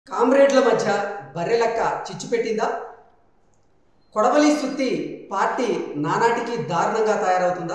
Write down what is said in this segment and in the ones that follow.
కామ్రేడ్ల మధ్య బర్రెలక్క చిచ్చు పెట్టిందా కొడవలి సుత్తి పార్టీ నానాటికి దారుణంగా తయారవుతుందా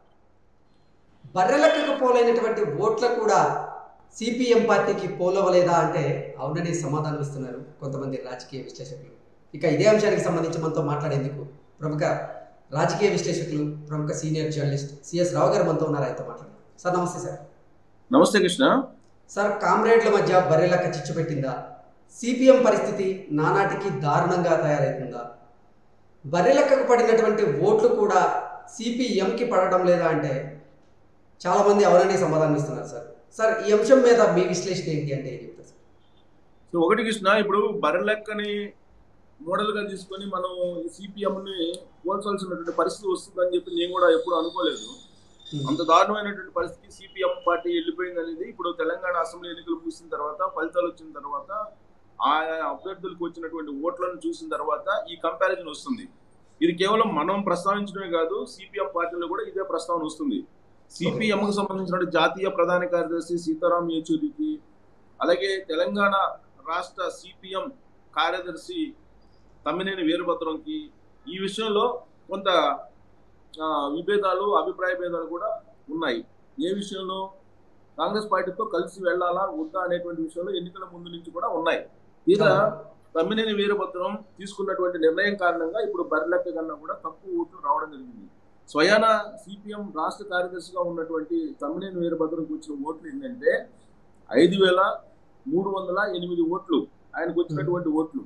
బర్రెలక్కకు పోలైనటువంటి ఓట్ల కూడా సిపిఎం పార్టీకి పోలవలేదా అంటే అవునని సమాధానం ఇస్తున్నారు కొంతమంది రాజకీయ విశ్లేషకులు ఇక ఇదే అంశానికి సంబంధించి మనతో మాట్లాడేందుకు ప్రముఖ రాజకీయ విశ్లేషకులు ప్రముఖ సీనియర్ జర్నలిస్ట్ సిఎస్ రావు గారు మనతో ఉన్నారు ఆయనతో మాట్లాడారు సార్ నమస్తే సార్ నమస్తే కృష్ణ సార్ కామ్రేడ్ల మధ్య బర్రెలక్క చిచ్చు పెట్టిందా సిపిఎం పరిస్థితి నానాటికి దారుణంగా తయారవుతుందా బర్రెలక్కకు పడినటువంటి ఓట్లు కూడా సిపిఎంకి పడడం లేదా అంటే చాలామంది అవునని సమాధానం ఇస్తున్నారు సార్ సార్ ఈ అంశం మీద మీ విశ్లేషణ ఏంటి అంటే ఏం చెప్తారు సార్ సో ఒకటి కృష్ణ ఇప్పుడు బర్రెలెక్కని మోడల్గా తీసుకొని మనం సిపిఎంని పోల్చాల్సినటువంటి పరిస్థితి వస్తుందని చెప్పి నేను కూడా ఎప్పుడు అనుకోలేదు అంత దారుణమైనటువంటి పరిస్థితి సిపిఎం పార్టీ వెళ్ళిపోయింది అనేది ఇప్పుడు తెలంగాణ అసెంబ్లీ ఎన్నికలు ముగిసిన తర్వాత ఫలితాలు వచ్చిన తర్వాత ఆయా అభ్యర్థులకు వచ్చినటువంటి ఓట్లను చూసిన తర్వాత ఈ కంపారిజన్ వస్తుంది ఇది కేవలం మనం ప్రస్తావించడమే కాదు సిపిఎం పార్టీలో కూడా ఇదే ప్రస్తావన వస్తుంది సిపిఎంకు సంబంధించిన జాతీయ ప్రధాన కార్యదర్శి సీతారాం యేచూరికి అలాగే తెలంగాణ రాష్ట్ర సిపిఎం కార్యదర్శి తమ్మినేని వీరభద్రంకి ఈ విషయంలో కొంత ఆ, విభేదాలు అభిప్రాయ భేదాలు కూడా ఉన్నాయి ఏ విషయంలో కాంగ్రెస్ పార్టీతో కలిసి వెళ్ళాలా వద్దా అనేటువంటి విషయంలో ఎన్నికల ముందు నుంచి కూడా ఉన్నాయి తీరా తమ్మినేని వీరభద్రం తీసుకున్నటువంటి నిర్ణయం కారణంగా ఇప్పుడు బరిలెక్క కన్నా కూడా తక్కువ ఓట్లు రావడం జరిగింది స్వయాన సిపిఎం రాష్ట్ర కార్యదర్శిగా ఉన్నటువంటి తమ్మినేని వీరభద్రంకి వచ్చిన ఓట్లు ఏంటంటే ఐదు వేల మూడు వందల ఎనిమిది ఓట్లు ఆయనకు వచ్చినటువంటి ఓట్లు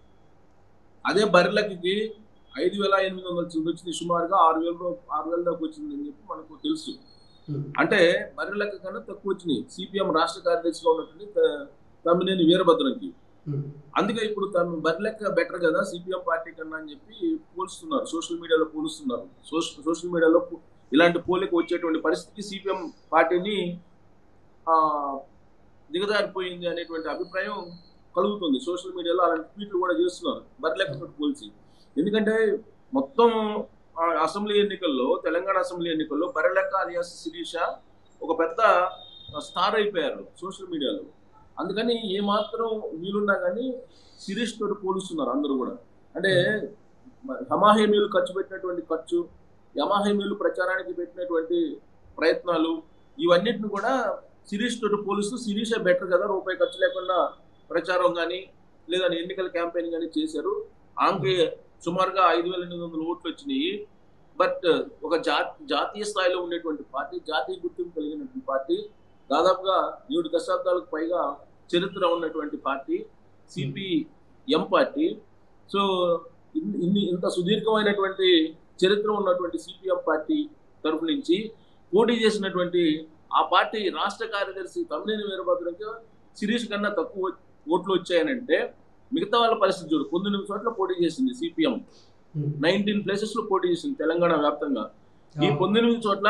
అదే బరిలకి ఐదు వేల ఎనిమిది వందలు వచ్చింది సుమారుగా ఆరు వేల రూ- ఆరు వేల దాకా వచ్చింది అని చెప్పి మనకు తెలుసు అంటే బరిలెక్క కన్నా తక్కువ వచ్చినాయి సిపిఎం రాష్ట్ర కార్యదర్శిగా ఉన్నటువంటి త- తమ్మినేని వీరభద్రంకి అందుకే ఇప్పుడు తను బరిలెక్క బెటర్ కదా సిపిఎం పార్టీ కన్నా అని చెప్పి పోలుస్తున్నారు సోషల్ మీడియాలో పోలుస్తున్నారు సోషల్ సోషల్ మీడియాలో పో- ఇలాంటి పోలిక వచ్చేటువంటి పరిస్థితికి సిపిఎం పార్టీని ఆ, దిగజారిపోయింది అనేటువంటి అభిప్రాయం కలుగుతుంది సోషల్ మీడియాలో అలాంటి ట్వీట్లు కూడా చేస్తున్నారు బరిలెక్కతో పోల్చి ఎందుకంటే మొత్తం ఆ, అసెంబ్లీ ఎన్నికల్లో తెలంగాణ అసెంబ్లీ ఎన్నికల్లో బరిలెక్క అలియాస్ శిరీష ఒక పెద్ద స్టార్ అయిపోయారు సోషల్ మీడియాలో అందుకని ఏ మాత్రం వీలున్నా కానీ శిరీష్ తోటి పోలుస్తున్నారు అందరూ కూడా అంటే హమాహేమీలు ఖర్చు పెట్టినటువంటి ఖర్చు యమాహేమీలు ప్రచారానికి పెట్టినటువంటి ప్రయత్నాలు ఇవన్నిటిని కూడా శిరీష్ తోటి పోలుస్తూ శిరీషే బెటర్ కదా రూపాయి ఖర్చు లేకుండా ప్రచారం కానీ లేదా ఎన్నికల క్యాంపెయిన్ కానీ చేశారు ఆమెకి సుమారుగా ఐదు వేల ఎనిమిది వందల ఓట్లు వచ్చినాయి బట్ ఒక జా జాతీయ స్థాయిలో ఉండేటువంటి పార్టీ జాతీయ గుర్తింపు కలిగినటువంటి పార్టీ దాదాపుగా ఏడు దశాబ్దాలకు పైగా చరిత్ర ఉన్నటువంటి పార్టీ సిపిఎం పార్టీ సో ఇన్ని ఇన్ని ఇంత సుదీర్ఘమైనటువంటి చరిత్ర ఉన్నటువంటి సిపిఎం పార్టీ తరఫు నుంచి పోటీ చేసినటువంటి ఆ పార్టీ రాష్ట్ర కార్యదర్శి తమ్మినేని వీరభద్రంకి శిరీష్ కన్నా తక్కువ ఓట్లు వచ్చాయనంటే మిగతా వాళ్ళ పరిస్థితి చూడు పంతొమ్మిది చోట్ల పోటీ చేసింది సిపిఎం నైన్టీన్ ప్లేసెస్ లో పోటీ చేసింది తెలంగాణ వ్యాప్తంగా ఈ పంతొమ్మిది చోట్ల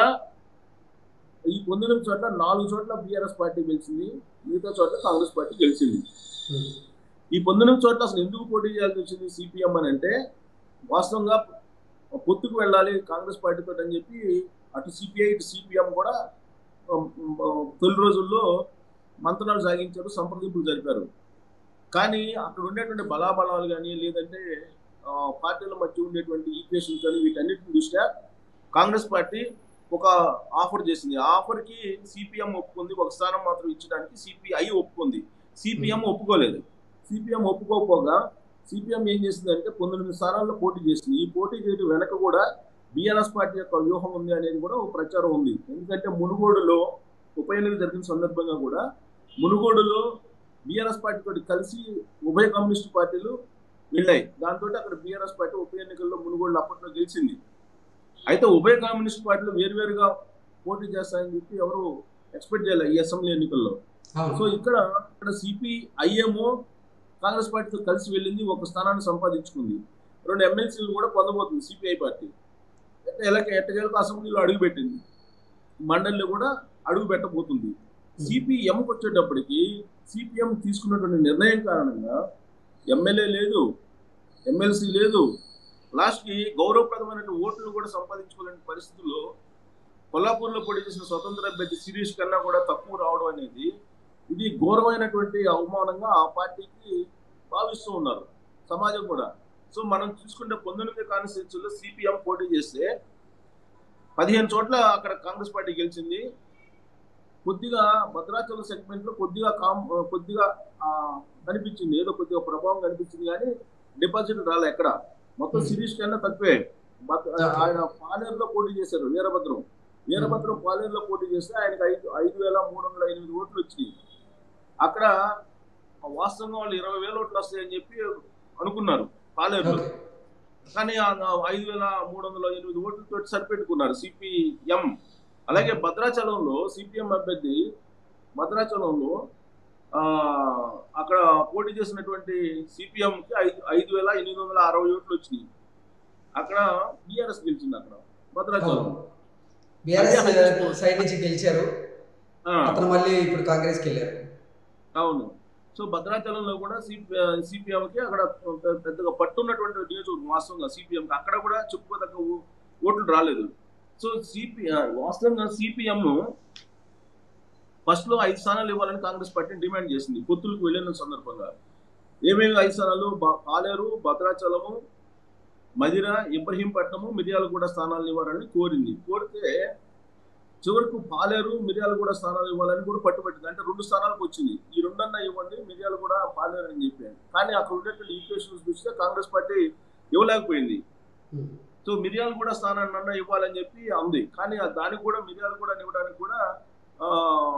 ఈ పంతొమ్మిది చోట్ల నాలుగు చోట్ల బీఆర్ఎస్ పార్టీ గెలిచింది మిగతా చోట్ల కాంగ్రెస్ పార్టీ గెలిచింది ఈ పంతొమ్మిది చోట్ల అసలు ఎందుకు పోటీ చేయాల్సి వచ్చింది సిపిఎం అని అంటే వాస్తవంగా పొత్తుకు వెళ్ళాలి కాంగ్రెస్ పార్టీతో అని చెప్పి అటు సిపిఐ ఇటు సిపిఎం కూడా ఉమ్, ఉమ్, తొలి రోజుల్లో మంతనాలు సాగించారు సంప్రదింపులు జరిపారు కానీ అక్కడ ఉండేటువంటి బలాబలాలు కానీ లేదంటే ఆ, పార్టీల మధ్య ఉండేటువంటి ఈక్వేషన్స్ కానీ వీటన్నిటిని దృష్ట్యా కాంగ్రెస్ పార్టీ ఒక ఆఫర్ చేసింది ఆ ఆఫర్కి సిపిఎం ఒప్పుకుంది ఒక స్థానం మాత్రం ఇచ్చడానికి సిపిఐ ఒప్పుకుంది సిపిఎం ఒప్పుకోలేదు సిపిఎం ఒప్పుకోకపోగా సిపిఎం ఏం చేసిందంటే పంతొమ్మిది స్థానాల్లో పోటీ చేసింది ఈ పోటీ చేయడం వెనక కూడా బీఆర్ఎస్ పార్టీ యొక్క వ్యూహం ఉంది అనేది కూడా ఒక ప్రచారం ఉంది ఎందుకంటే మునుగోడులో ఉప ఎన్నిక జరిగిన సందర్భంగా కూడా మునుగోడులో బీఆర్ఎస్ పార్టీ తోటి కలిసి ఉభయ కమ్యూనిస్ట్ పార్టీలు వెళ్ళాయి దాంతో అక్కడ బీఆర్ఎస్ పార్టీ ఉప ఎన్నికల్లో మునుగోడులో అప్పట్లో గెలిచింది అయితే ఉభయ కమ్యూనిస్ట్ పార్టీలు వేరువేరుగా పోటీ చేస్తాయని చెప్పి ఎవరు ఎక్స్పెక్ట్ చేయలేదు ఈ అసెంబ్లీ ఎన్నికల్లో సో ఇక్కడ ఇక్కడ సిపిఐఏమో కాంగ్రెస్ పార్టీతో కలిసి వెళ్ళింది ఒక స్థానాన్ని సంపాదించుకుంది రెండు ఎమ్మెల్సీలు కూడా పొందబోతుంది సిపిఐ పార్టీ ఎలా ఎట్టగేలకు అసెంబ్లీలో అడుగుపెట్టింది మండలిలో కూడా అడుగు పెట్టబోతుంది సిపిఎంకి వచ్చేటప్పటికి సిపిఎం తీసుకున్నటువంటి నిర్ణయం కారణంగా ఎమ్మెల్యే లేదు ఎమ్మెల్సీ లేదు లాస్ట్కి గౌరవప్రదమైన ఓట్లు కూడా సంపాదించుకోలేని పరిస్థితుల్లో కొల్లాపూర్లో పోటీ చేసిన స్వతంత్ర అభ్యర్థి శిరీష్ కన్నా కూడా తక్కువ రావడం అనేది ఇది ఘోరమైనటువంటి అవమానంగా ఆ పార్టీకి భావిస్తూ ఉన్నారు సమాజం కూడా సో మనం చూసుకుంటే పంతొమ్మిది కాన్స్టిట్యూన్సీలో సిపిఎం పోటీ చేస్తే పదిహేను చోట్ల అక్కడ కాంగ్రెస్ పార్టీ గెలిచింది కొద్దిగా భద్రాచలం సెగ్మెంట్ లో కొద్దిగా కామ్ కొద్దిగా ఆ, కనిపించింది ఏదో కొద్దిగా ప్రభావం కనిపించింది కానీ డిపాజిట్ రాలే ఎక్కడ మొత్తం Hmm. సిరీస్ కన్నా తక్కువే బట్ Okay. ఆయన పాలేరులో పోటీ చేశారు వీరభద్రం వీరభద్రం పాలేరులో పోటీ చేస్తే ఆయనకి ఐదు ఐదు వేల మూడు వందల ఎనిమిది ఓట్లు వచ్చినాయి అక్కడ వాస్తవంగా వాళ్ళు ఇరవై వేల ఓట్లు వస్తాయని చెప్పి అనుకున్నారు పాలేరులో ఓకే కానీ ఆ ఐదు వేల మూడు వందల ఎనిమిది ఓట్లతో సరిపెట్టుకున్నారు సిపిఎం అలాగే భద్రాచలంలో సిపిఎం అభ్యర్థి భద్రాచలంలో ఆ, అక్కడ పోటీ చేసినటువంటి సిపిఎంకి ఐదు ఐదు వేల ఎనిమిది వందల అరవై ఓట్లు వచ్చినాయి అక్కడ బీఆర్ఎస్ గెలిచింది అక్కడ భద్రాచలం బీఆర్ఎస్ సైడ్ నుంచి గెలిచారు ఆ, అతను మళ్ళీ ఇప్పుడు కాంగ్రెస్కి వెళ్ళారు అవును సో భద్రాచలంలో కూడా సిపి సిపిఎంకి అక్కడ పె- పెద్దగా పట్టున్నటువంటి నియోజకవర్గం వాస్తవంగా సిపిఎంకి అక్కడ కూడా చెప్పుకోదగ్గ ఓ- ఓట్లు రాలేదు సో సిపి వాస్తవంగా సిపిఎం ఫస్ట్ లో ఐదు స్థానాలు ఇవ్వాలని కాంగ్రెస్ పార్టీ డిమాండ్ చేసింది పొత్తులకు వెళ్ళిన సందర్భంగా ఏమేమి ఐదు స్థానాలు బ- పాలేరు భద్రాచలము మదిర ఇబ్రహీంపట్నము మిర్యాలగూడ స్థానాలు ఇవ్వాలని కోరింది కోరితే చివరకు పాలేరు మిర్యాలగూడ స్థానాలు ఇవ్వాలని కూడా పట్టుబట్టింది అంటే రెండు స్థానాలకు వచ్చింది ఈ రెండన్నా ఇవ్వండి మిర్యాలు కూడా పాలేరు అని చెప్పాను కానీ అక్కడ ఉండేటువంటి ఈక్వేషన్స్ చూస్తే కాంగ్రెస్ పార్టీ ఇవ్వలేకపోయింది ఉమ్. సో మిర్యాలు కూడా స్థానాన్ని అన్నా ఇవ్వాలని చెప్పి ఉంది కానీ ఆ దానికి కూడా మిర్యాలు కూడా ఇవ్వడానికి కూడా ఆ,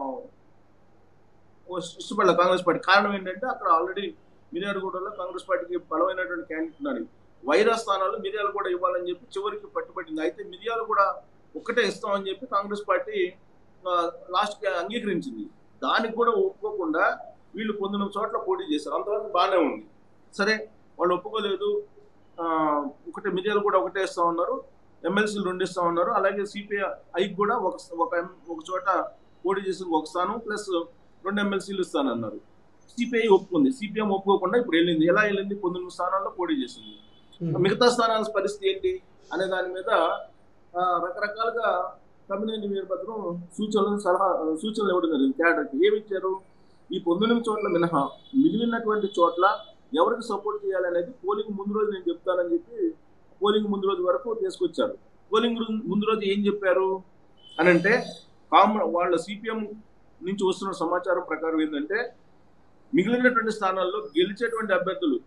ఇష్టపడలే కాంగ్రెస్ పార్టీ కారణం ఏంటంటే అక్కడ ఆల్రెడీ మిర్యాలగూడలో కాంగ్రెస్ పార్టీకి బలమైనటువంటి క్యాండిడేట్ ఉన్నారు వైరా స్థానాలు మిర్యాలు కూడా ఇవ్వాలని చెప్పి చివరికి పట్టుబట్టింది అయితే మిర్యాలు కూడా ఒక్కటే ఇస్తామని చెప్పి కాంగ్రెస్ పార్టీ లాస్ట్కి అంగీకరించింది దానికి కూడా ఒప్పుకోకుండా వీళ్ళు పొందిన చోట్ల పోటీ చేశారు అంతవరకు బాగానే ఉంది సరే వాళ్ళు ఒప్పుకోలేదు ఆ, ఒకటే మిర్యాలు కూడా ఒకటే ఇస్తా ఉన్నారు ఎమ్మెల్సీలు రెండు ఇస్తా ఉన్నారు అలాగే సిపిఐ ఐకి కూడా ఒక ఒక ఒక చోట పోటీ చేసి ఒక స్థానం ప్లస్ రెండు ఎమ్మెల్సీలు ఇస్తానన్నారు సిపిఐ ఒప్పుకుంది సిపిఎం ఒప్పుకోకుండా ఇప్పుడు వెళ్ళింది ఎలా వెళ్ళింది పంతొమ్మిది స్థానాల్లో పోటీ చేసింది ఉమ్. మిగతా స్థానాల పరిస్థితి ఏంటి అనే దాని మీద ఆ, రకరకాలుగా తమ్మినేని వీరభద్రం సూచనలు సలహా సూచనలు ఇవ్వడం జరిగింది క్యాడర్కి ఏమి ఇచ్చారు ఈ పంతొమ్మిది చోట్ల మినహా మిగిలినటువంటి చోట్ల ఎవరికి సపోర్ట్ చేయాలనేది పోలింగ్ ముందు రోజు నేను చెప్తానని చెప్పి పోలింగ్ ముందు రోజు వరకు తీసుకొచ్చారు పోలింగ్ రు- ముందు రోజు ఏం చెప్పారు అని అంటే కామ్ వాళ్ళ సిపిఎం నుంచి వస్తున్న సమాచారం ప్రకారం ఏంటంటే మిగిలినటువంటి స్థానాల్లో గెలిచేటువంటి అభ్యర్థులు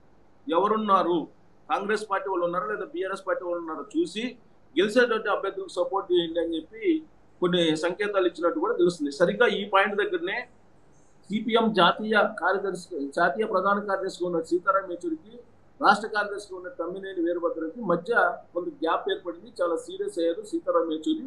ఎవరున్నారు కాంగ్రెస్ పార్టీ వాళ్ళు ఉన్నారా లేదా బీఆర్ఎస్ పార్టీ వాళ్ళు ఉన్నారో చూసి గెలిచేటువంటి అభ్యర్థులకు సపోర్ట్ చేయండి అని చెప్పి కొన్ని సంకేతాలు ఇచ్చినట్టు కూడా తెలుస్తుంది సరిగ్గా ఈ పాయింట్ దగ్గరనే సిపిఎం జాతీయ కార్యదర్శి జాతీయ ప్రధాన కార్యదర్శిగా ఉన్న సీతారాం యేచూరికి రాష్ట్ర కార్యదర్శిగా ఉన్న తమ్మినేని వీరభద్రకి మధ్య కొంత గ్యాప్ ఏర్పడింది చాలా సీరియస్ అయ్యారు సీతారాం యేచూరి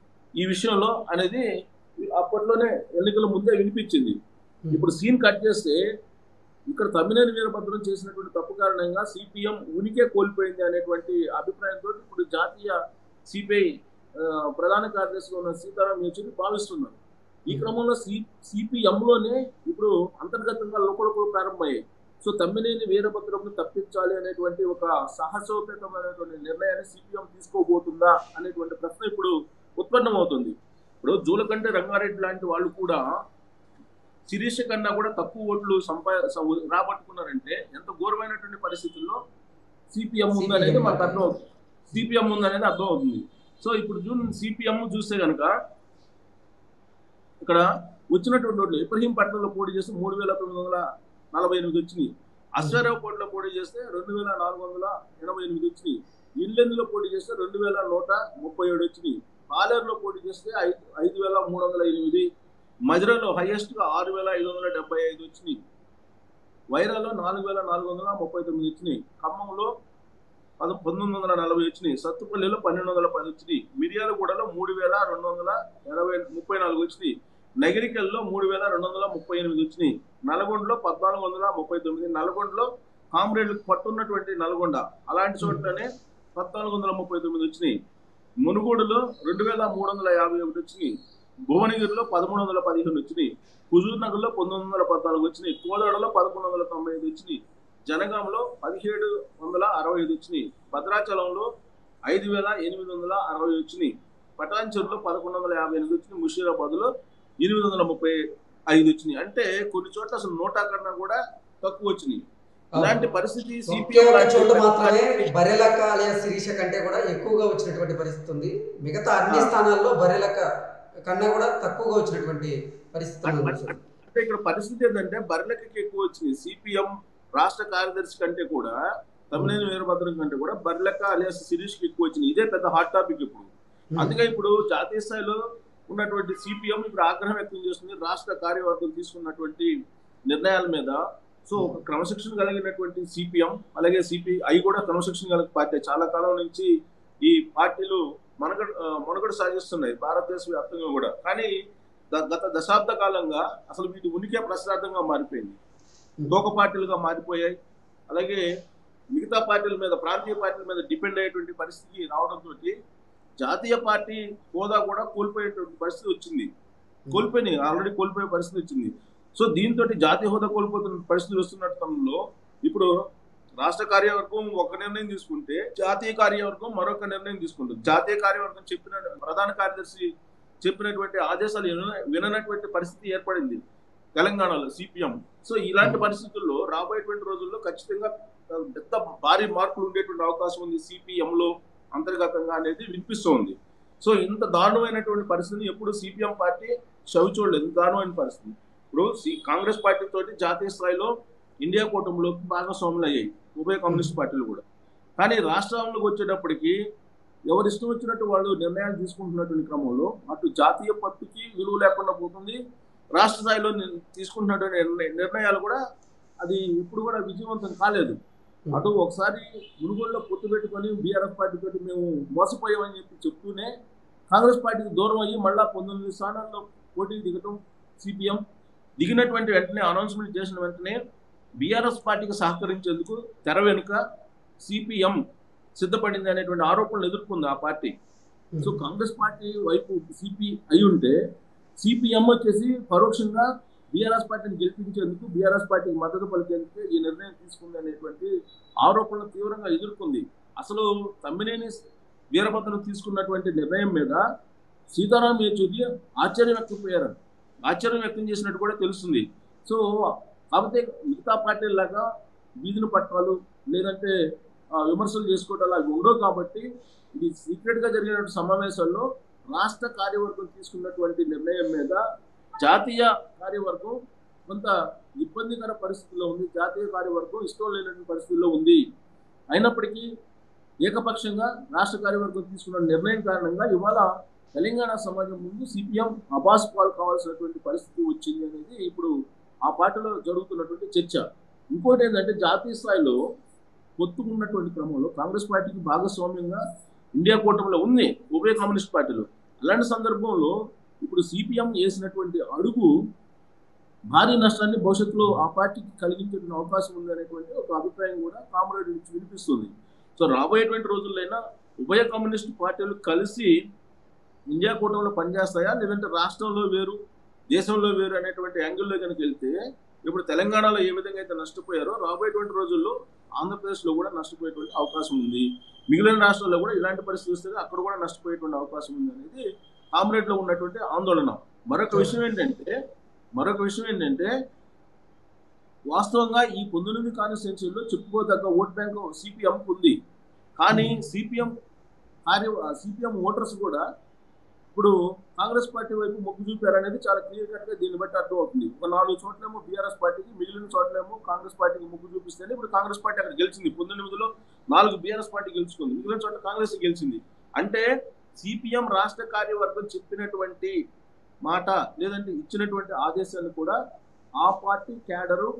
ఈ విషయంలో అనేది అప్పట్లోనే ఎన్నికల ముందే వినిపించింది ఉమ్. ఇప్పుడు సీన్ కట్ చేస్తే ఇక్కడ తమ్మినేని వీరభద్రం చేసినటువంటి తప్పు కారణంగా సిపిఎం ఉనికే కోల్పోయింది అనేటువంటి అభిప్రాయంతో ఇప్పుడు జాతీయ సిపిఐ ప్రధాన కార్యదర్శిగా ఉన్న సీతారాం యేచూరి భావిస్తున్నారు ఈ క్రమంలో సి సిపిఎంలోనే ఇప్పుడు అంతర్గతంగా లోపలకు ప్రారంభమయ్యాయి సో తమ్మినేని వీరభద్రంను తప్పించాలి అనేటువంటి ఒక సాహసోపేతమైనటువంటి నిర్ణయాన్ని సిపిఎం తీసుకోబోతుందా అనేటువంటి ప్రశ్న ఇప్పుడు ఉత్పన్నమవుతుంది ఇప్పుడు జూలకంటే రంగారెడ్డి లాంటి వాళ్ళు కూడా శిరీష కన్నా కూడా తక్కువ ఓట్లు సంపా స- రాబట్టుకున్నారంటే ఎంత ఘోరమైనటువంటి పరిస్థితుల్లో సిపిఎం ఉందనేది CPM మనకు అర్థం అవుతుంది సిపిఎం ఉందనేది అర్థం అవుతుంది సో ఇప్పుడు జూన్ సిపిఎం చూస్తే కనుక ఇక్కడ వచ్చినటువంటి ఓట్లు ఇబ్రహీంపట్నంలో పోటీ చేస్తే మూడు వేల తొమ్మిది వందల నలభై ఎనిమిది వచ్చినాయి అశ్వరావుపేటలో పోటీ చేస్తే రెండు వేల నాలుగు వందల ఎనభై ఎనిమిది వచ్చినాయి ఇల్లెందులో పోటీ చేస్తే రెండు వేల నూట ముప్పై ఏడు వచ్చినాయి పాలేరులో పోటీ చేస్తే ఐదు ఐదు వేల మూడు వందల ఎనిమిది మధురలో హైయెస్ట్గా ఆరు వేల ఐదు వందల డెబ్బై ఐదు వచ్చినాయి వైరాలో నాలుగు వేల నాలుగు వందల ముప్పై తొమ్మిది వచ్చినాయి ఖమ్మంలో పద పంతొమ్మిది వందల నలభై వచ్చినాయి సత్తుపల్లిలో పన్నెండు వందల పది వచ్చినాయి మిర్యాలగూడలో మూడు వేల రెండు వందల ఎనభై ముప్పై నాలుగు వచ్చినాయి నగరికల్లో మూడు వేల రెండు వందల ముప్పై ఎనిమిది వచ్చినాయి నల్గొండలో పద్నాలుగు వందల ముప్పై తొమ్మిది నల్గొండలో కామ్రేడ్లకు పట్టున్నటువంటి నల్గొండ అలాంటి చోట్లనే పద్నాలుగు వందల ముప్పై తొమ్మిది వచ్చినాయి మునుగోడులో రెండు వేల మూడు వందల యాభై ఒకటి వచ్చినాయి భువనగిరిలో పదమూడు వందల పదిహేను వచ్చినాయి హుజూర్ నగర్లో పంతొమ్మిది వందల పద్నాలుగు వచ్చినాయి కోదాడలో పదకొండు వందల తొంభై ఐదు వచ్చినాయి జనగాంలో పదిహేడు వందల అరవై ఐదు వచ్చినాయి భద్రాచలంలో ఐదు వేల ఎనిమిది వందల అరవై వచ్చినాయి పటాన్చెరులో పదకొండు వందల యాభై ఎనిమిది వచ్చినాయి ముషీరాబాద్లో ఎనిమిది వందల ముప్పై ఐదు వచ్చినాయి అంటే కొన్ని చోట్ల అసలు నోటా కన్నా కూడా తక్కువ వచ్చినాయి ఇలాంటి పరిస్థితి ఒకే సిపిఎం ఒక చోట మాత్రమే బర్రెలక్క అలియా శిరీష కంటే కూడా ఎక్కువగా వచ్చినటువంటి పరిస్థితి ఉంది మిగతా అన్ని ఆ. స్థానాల్లో బర్రెలక్క కన్నా కూడా తక్కువగా వచ్చినటువంటి పరిస్థితి మనం చూసాం. అంటే ఇక్కడ పరిస్థితి ఏంటంటే బర్రెలకి ఎక్కువ వచ్చింది సిపిఎం రాష్ట్ర కార్యదర్శి కంటే కూడా తమిళనాడు వీరభద్రం కంటే కూడా బర్రెలక్క అలియాస్ శిరీష్ కి ఎక్కువ వచ్చింది ఇదే పెద్ద హాట్ టాపిక్ ఇప్పుడు అందుకే ఇప్పుడు జాతీయ స్థాయిలో ఉన్నటువంటి సిపిఎం ఇప్పుడు ఆగ్రహం వ్యక్తం చేస్తుంది రాష్ట్ర కార్యవర్గం తీసుకున్నటువంటి నిర్ణయాల మీద సో ఒక క్రమశిక్షణ కలిగినటువంటి సిపిఎం అలాగే సిపిఐ కూడా క్రమశిక్షణ కలిగిన పార్టీ చాలా కాలం నుంచి ఈ పార్టీలు మనగడ ఆ, మనుగడ సాగిస్తున్నాయి భారతదేశ వ్యాప్తంగా కూడా కానీ ద- గత దశాబ్ద కాలంగా అసలు వీటి ఉనికే ప్రశ్నార్థంగా మారిపోయింది తోక పార్టీలుగా మారిపోయాయి అలాగే మిగతా పార్టీల మీద ప్రాంతీయ పార్టీల మీద డిపెండ్ అయ్యేటువంటి పరిస్థితి రావడంతో జాతీయ పార్టీ హోదా కూడా కోల్పోయేటువంటి పరిస్థితి వచ్చింది కోల్పోయినాయి ఆల్రెడీ కోల్పోయే పరిస్థితి వచ్చింది సో దీంతో జాతీయ హోదా కోల్పోతున్న పరిస్థితి వస్తున్న తరుణంలో ఇప్పుడు రాష్ట్ర కార్యవర్గం ఒక నిర్ణయం తీసుకుంటే జాతీయ కార్యవర్గం మరొక నిర్ణయం తీసుకుంటుంది జాతీయ కార్యవర్గం చెప్పిన ప్రధాన కార్యదర్శి చెప్పినటువంటి ఆదేశాలు విన- విననటువంటి పరిస్థితి ఏర్పడింది తెలంగాణలో సిపిఎం సో ఇలాంటి పరిస్థితుల్లో రాబోయేటువంటి రోజుల్లో ఖచ్చితంగా ఆ, పెద్ద భారీ మార్పులు ఉండేటువంటి అవకాశం ఉంది సిపిఎం లో అంతర్గతంగా అనేది వినిపిస్తోంది సో ఇంత దారుణమైనటువంటి పరిస్థితిని ఎప్పుడు సిపిఎం పార్టీ చవి చూడలేదు ఇంత దారుణమైన పరిస్థితి ఇప్పుడు సి- కాంగ్రెస్ పార్టీ తోటి జాతీయ స్థాయిలో ఇండియా కూటమిలోకి భాగస్వాములు అయ్యాయి ఉభయ కమ్యూనిస్ట్ పార్టీలు కూడా కానీ రాష్ట్రంలోకి వచ్చేటప్పటికి ఎవరు ఇష్టం వచ్చినట్టు వాళ్ళు నిర్ణయాలు తీసుకుంటున్నటువంటి క్రమంలో అటు జాతీయ పట్టుకి విలువ లేకుండా పోతుంది రాష్ట్ర స్థాయిలో ని- తీసుకుంటున్నటువంటి నిర్ణ- నిర్ణయాలు కూడా అది ఇప్పుడు కూడా విజయవంతం కాలేదు అటు ఒకసారి మునుగోడులో పొత్తు పెట్టుకొని బీఆర్ఎస్ పార్టీ తోటి మేము మోసపోయామని చెప్పి చెప్తూనే కాంగ్రెస్ పార్టీకి దూరం అయ్యి మళ్ళా పంతొమ్మిది స్థానాల్లో పోటీ దిగటం సిపిఎం దిగినటువంటి వెంటనే అనౌన్స్మెంట్ చేసిన వెంటనే బీఆర్ఎస్ పార్టీకి సహకరించేందుకు తెర వెనుక సిపిఎం సిద్ధపడింది అనేటువంటి ఆరోపణలు ఎదుర్కొంది ఆ పార్టీ సో కాంగ్రెస్ పార్టీ వైపు సిపి అయి ఉంటే సిపిఎం వచ్చేసి పరోక్షంగా బీఆర్ఎస్ పార్టీని గెలిపించేందుకు బీఆర్ఎస్ పార్టీకి మద్దతు పలికేందుకు ఈ నిర్ణయం తీసుకుంది అనేటువంటి ఆరోపణలు తీవ్రంగా ఎదుర్కొంది అసలు తమ్మినేని వీరభద్రం తీసుకున్నటువంటి నిర్ణయం మీద సీతారాం యేచూరి ఆశ్చర్యం వ్యక్తపోయారు ఆశ్చర్యం వ్యక్తం చేసినట్టు కూడా తెలుస్తుంది సో కాకపోతే మిగతా పార్టీలాగా వీధిని పట్టాలు లేదంటే ఆ, విమర్శలు చేసుకోవటాలు అవి ఉండవు కాబట్టి ఇది సీక్రెట్ గా జరిగినటువంటి సమావేశాల్లో రాష్ట్ర కార్యవర్గం తీసుకున్నటువంటి నిర్ణయం మీద జాతీయ కార్యవర్గం కొంత ఇబ్బందికర పరిస్థితుల్లో ఉంది జాతీయ కార్యవర్గం ఇష్టం లేనటువంటి పరిస్థితుల్లో ఉంది అయినప్పటికీ ఏకపక్షంగా రాష్ట్ర కార్యవర్గం తీసుకున్న నిర్ణయం కారణంగా ఇవాళ తెలంగాణ సమాజం ముందు సిపిఎం అబాస్ పాల్ కావాల్సినటువంటి పరిస్థితి వచ్చింది అనేది ఇప్పుడు ఆ పార్టీలో జరుగుతున్నటువంటి చర్చ ఇంకోటి ఏంటంటే జాతీయ స్థాయిలో పొత్తుకున్నటువంటి క్రమంలో కాంగ్రెస్ పార్టీకి భాగస్వామ్యంగా ఇండియా కూటమిలో ఉంది ఉభయ కమ్యూనిస్ట్ పార్టీలు అలాంటి సందర్భంలో ఇప్పుడు సిపిఎం వేసినటువంటి అడుగు భారీ నష్టాన్ని భవిష్యత్తులో ఆ పార్టీకి కలిగించే అవకాశం ఉంది అనేటువంటి ఒక అభిప్రాయం కూడా కామ్రేడ్ నుంచి వినిపిస్తుంది సో రాబోయేటువంటి రోజుల్లో ఉభయ కమ్యూనిస్ట్ పార్టీలు కలిసి ఇండియా కూటమిలో పనిచేస్తాయా లేదంటే రాష్ట్రంలో వేరు దేశంలో వేరు అనేటువంటి యాంగిల్లో కనుక వెళ్తే ఇప్పుడు తెలంగాణలో ఏ విధంగా అయితే నష్టపోయారో రాబోయేటువంటి రోజుల్లో ఆంధ్రప్రదేశ్లో కూడా నష్టపోయేటువంటి అవకాశం ఉంది మిగిలిన రాష్ట్రాల్లో కూడా ఇలాంటి పరిస్థితి వస్తే అక్కడ కూడా నష్టపోయేటువంటి అవకాశం ఉంది అనేది కామ్రేడ్లో ఉన్నటువంటి ఆందోళన మరొక విషయం ఏంటంటే మరొక విషయం ఏంటంటే వాస్తవంగా ఈ పంతొమ్మిది కాన్స్టిట్యున్సీలో చెప్పుకోదగ్గ ఓట్ బ్యాంక్ సిపిఎం ఉంది కానీ సిపిఎం కార్య సిపిఎం ఓటర్స్ కూడా ఇప్పుడు కాంగ్రెస్ పార్టీ వైపు మొగ్గు చూపారు అనేది చాలా క్లియర్ కట్ గా దీన్ని బట్టి అర్థం అవుతుంది ఒక నాలుగు చోట్లేమో బీఆర్ఎస్ పార్టీకి మిగిలిన చోట్లేమో కాంగ్రెస్ పార్టీకి మొగ్గు చూపిస్తేనే ఇప్పుడు కాంగ్రెస్ పార్టీ అక్కడ గెలిచింది పంతొమ్మిదిలో నాలుగు బీఆర్ఎస్ పార్టీ గెలుచుకుంది మిగిలిన చోట్ల కాంగ్రెస్ గెలిచింది అంటే సిపిఎం రాష్ట్ర కార్యవర్గం చెప్పినటువంటి మాట లేదంటే ఇచ్చినటువంటి ఆదేశాలు కూడా ఆ పార్టీ క్యాడరు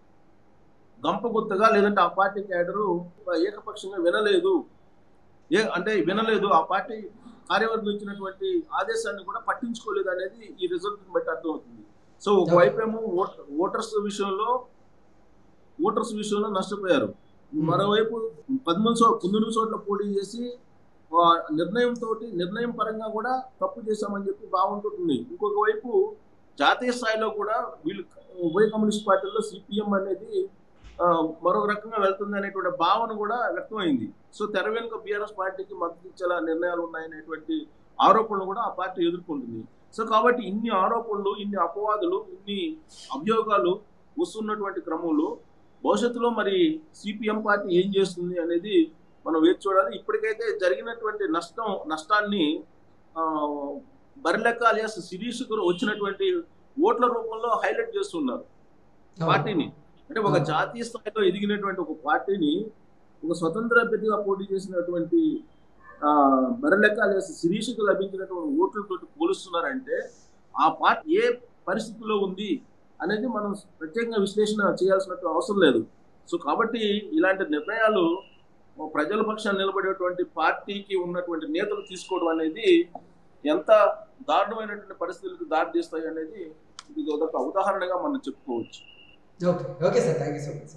గంపగుత్తగా లేదంటే ఆ పార్టీ క్యాడరు ఏకపక్షంగా వినలేదు ఏ అంటే వినలేదు ఆ పార్టీ కార్యవర్గం ఇచ్చినటువంటి ఆదేశాన్ని కూడా పట్టించుకోలేదు అనేది ఈ రిజల్ట్ బట్టి అర్థమవుతుంది సో ఒకవైపు ఏమో ఓట- ఓటర్స్ విషయంలో ఓటర్స్ విషయంలో నష్టపోయారు మరోవైపు పదమూడు చో పంతొమ్మిది చోట్ల పోటీ చేసి ఆ, నిర్ణయంతో నిర్ణయం పరంగా కూడా తప్పు చేశామని చెప్పి బాగుంటుంది ఇంకొక వైపు జాతీయ స్థాయిలో కూడా వీళ్ళు ఉభయ కమ్యూనిస్ట్ పార్టీల్లో సిపిఎం అనేది ఆ, మరొక రకంగా వెళ్తుంది అనేటువంటి భావన కూడా వ్యక్తమైంది సో తెర వెనుక బీఆర్ఎస్ పార్టీకి మద్దతు ఇచ్చేలా నిర్ణయాలు ఉన్నాయనేటువంటి ఆరోపణలు కూడా ఆ పార్టీ ఎదుర్కొంటుంది సో కాబట్టి ఇన్ని ఆరోపణలు ఇన్ని అపవాదులు ఇన్ని అభియోగాలు వస్తున్నటువంటి క్రమంలో భవిష్యత్తులో మరి సిపిఎం పార్టీ ఏం చేస్తుంది అనేది మనం వేచి చూడాలి ఇప్పటికైతే జరిగినటువంటి నష్టం నష్టాన్ని ఆ, బరిలెక్క అలియాస్ శిరీష్ కు వచ్చినటువంటి ఓట్ల రూపంలో హైలైట్ చేస్తున్నారు పార్టీని అంటే ఒక జాతీయ స్థాయిలో ఎదిగినటువంటి ఒక పార్టీని ఒక స్వతంత్ర అభ్యర్థిగా పోటీ చేసినటువంటి ఆ, బరిలెక్క అలియాస్ శిరీషకు లభించినటువంటి ఓట్లతో పోలుస్తున్నారంటే ఆ పార్టీ ఏ పరిస్థితిలో ఉంది అనేది మనం ప్రత్యేకంగా విశ్లేషణ చేయాల్సిన అవసరం లేదు సో కాబట్టి ఇలాంటి నిర్ణయాలు ప్రజల పక్షాన్ని నిలబడేటువంటి పార్టీకి ఉన్నటువంటి నేతలు తీసుకోవడం అనేది ఎంత దారుణమైనటువంటి పరిస్థితులకు దారి తీస్తాయి అనేది ఇది ఒక ఉదాహరణగా మనం చెప్పుకోవచ్చు okay okay sir thank you so much sir